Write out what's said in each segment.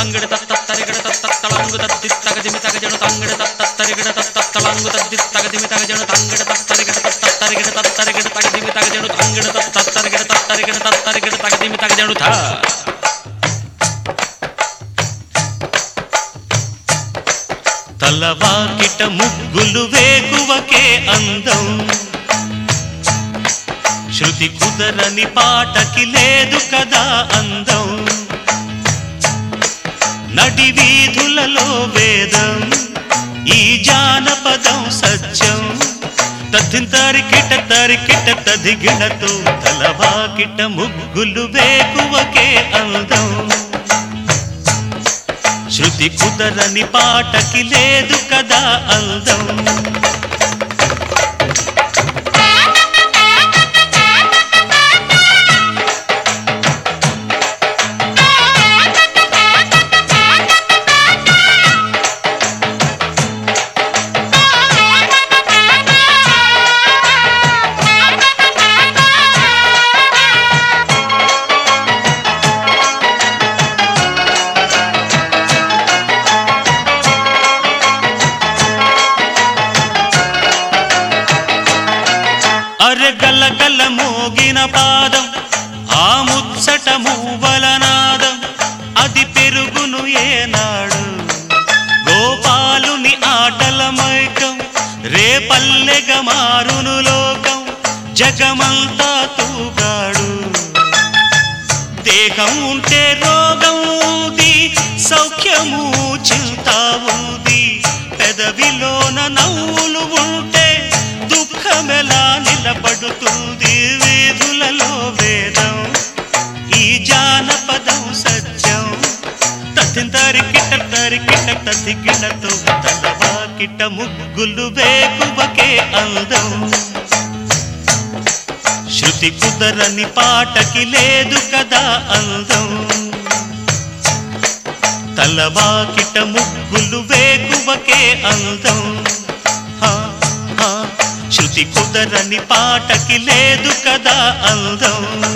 తంగిడ తత్తరిగిడ తత్తలంగు తత్తి తగదిమి తగజను తంగిడ తత్తరిగిడ తత్తలంగు తత్తి తగదిమి తగజను తంగిడ తత్తరిగిడ తత్తరిగిడ తత్తరిగిడ తగదిమి తగజను తంగిడ తత్తరిగిడ తత్తరిగిడ తత్తరిగిడ తగదిమి తగజను థా తలవాకిట ముగ్గులు వేకువకే అందం శృతి కుదరని పాటకి లేదు కదా అందం నడి వీధులలో వేదం ఈ జానపదం సత్యం తరింకిట తరికిట తదిగిణతో తలవాకిట ముగ్గులు వేకువకే అందం శృతి కుదరని పాటకి లేదు కదా అందం అరగల గల మోగిన పాదం ఆ ముచ్చట మూవలనాదం అది పెరుగును ఏనాడు గోపాలుని ఆటల మైకం రేపల్లెగ మారును లోకం జగమంతా తూగాడు దేహం ఉంటే రోగం ఉంది సౌఖ్యము చింత ఉంది పెదవిలోన నవ్వులు ఉంటే దుఃఖమెలా నిలబడుతుంది వీధులలో వేదం ఈ జానపదం సత్యం తరింకిట తరికిట తదిగిణతో తలవాకిట ముగ్గులు వేకువకే అందం శృతి కుదరని పాటకి లేదు కదా అందం తలవాకిట ముగ్గులు వేకువకే అందం హా, హా, శృతి కుదరని పాటకి లేదు కదా అందం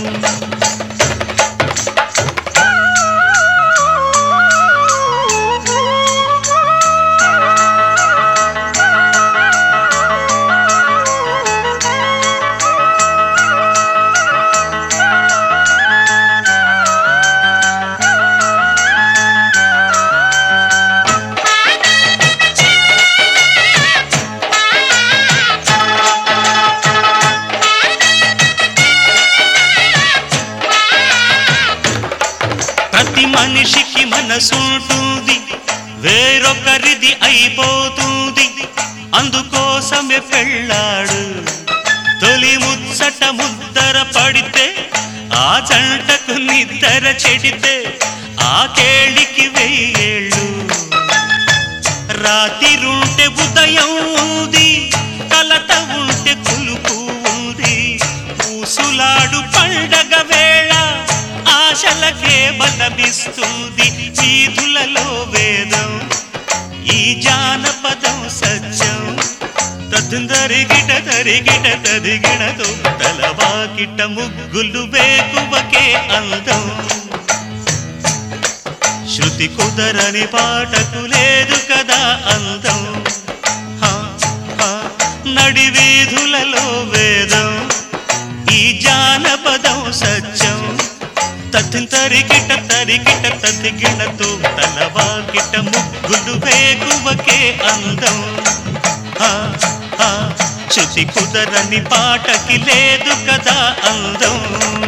ప్రతి మనిషికి మనసుంటుంది వేరొకరిది అయిపోతుంది అందుకోసమే పెళ్ళాడు తొలి ముచ్చట ముద్దర పడితే ఆ జంటకు నిద్దర చెడితే ఆ కేళికి వెయ్యేళ్ళు రాతిరుంటే ఉదయం ఉంది కలత ఉంటే కులుపు ఉంది ఊసులాడు పండగ వేళ ఆశలకే బలమిస్తుంది వీధులలో వేదం ఈ జానపదం సత్యం తరింగిట తరిగిట తదిగిణతో తలవాకిట ముగ్గులు వేకువకే అందం శృతి కుదరని పాటకు లేదు కదా అందం హా, హా, నడి వీధులలో వేదం ఈ జానపదం సత్యం తరింకిట తరికిట తదిగిణతో తలవాకిట ముగ్గులు వేకువకే అందం హా, హా, శృతి కుదరని పాటకి లేదు కదా అందం